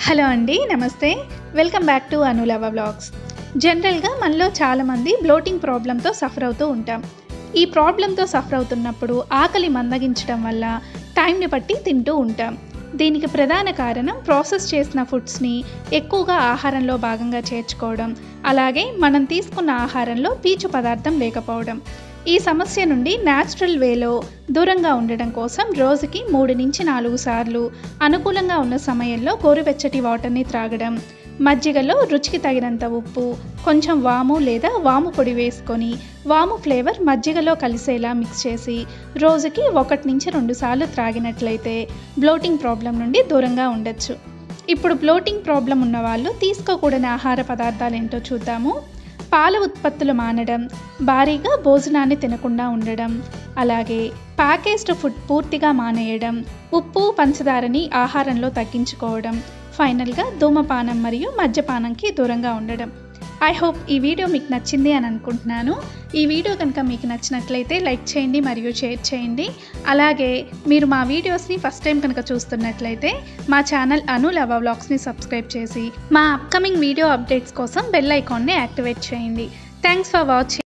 hello అండి నమస్తే welcome back to Anulava vlogs జనరల్గా మనలో చాలామంది బ్లోటింగ్ ప్రాబ్లంతో సఫర్ అవుతూ ఉంటాం ఈ ప్రాబ్లంతో సఫర్ అవుతున్నప్పుడు ఆకలి మందగించడం వల్ల టైంని బట్టి తింటూ ఉంటాం దీనికి ప్రధాన కారణం ప్రాసెస్ చేసిన ఫుడ్స్ని ఎక్కువగా ఆహారంలో భాగంగా చేర్చుకోవడం అలాగే మనం తీసుకున్న ఆహారంలో పీచు పదార్థం లేకపోవడం ఈ సమస్య నుండి న్యాచురల్ వేలో దూరంగా ఉండడం కోసం రోజుకి మూడు నుంచి నాలుగు సార్లు అనుకూలంగా ఉన్న సమయంలో గోరువెచ్చటి వాటర్ని త్రాగడం మజ్జిగలో రుచికి తగినంత ఉప్పు కొంచెం వాము లేదా వాము పొడి వేసుకొని వాము ఫ్లేవర్ మజ్జిగలో కలిసేలా మిక్స్ చేసి రోజుకి ఒకటి నుంచి రెండు సార్లు త్రాగినట్లయితే బ్లోటింగ్ ప్రాబ్లం నుండి దూరంగా ఉండొచ్చు ఇప్పుడు బ్లోటింగ్ ప్రాబ్లం ఉన్న వాళ్ళు తీసుకోకూడని ఆహార పదార్థాలు ఏంటో చూద్దాము పాల ఉత్పత్తులు మానడం భారీగా భోజనాన్ని తినకుండా ఉండడం అలాగే ప్యాకేజ్డ్ ఫుడ్ పూర్తిగా మానేయడం ఉప్పు పంచదారని ఆహారంలో తగ్గించుకోవడం ఫైనల్గా ధూమపానం మరియు మద్యపానంకి దూరంగా ఉండడం ఐ హోప్ ఈ వీడియో మీకు నచ్చింది అని అనుకుంటున్నాను ఈ వీడియో కనుక మీకు నచ్చినట్లయితే లైక్ చేయండి మరియు షేర్ చేయండి అలాగే మీరు మా వీడియోస్ని ఫస్ట్ టైం కనుక చూస్తున్నట్లయితే మా ఛానల్ అను లవ వ్లాగ్స్ని సబ్స్క్రైబ్ చేసి మా అప్కమింగ్ వీడియో అప్డేట్స్ కోసం బెల్ ఐకాన్ని యాక్టివేట్ చేయండి థ్యాంక్స్ ఫర్ వాచింగ్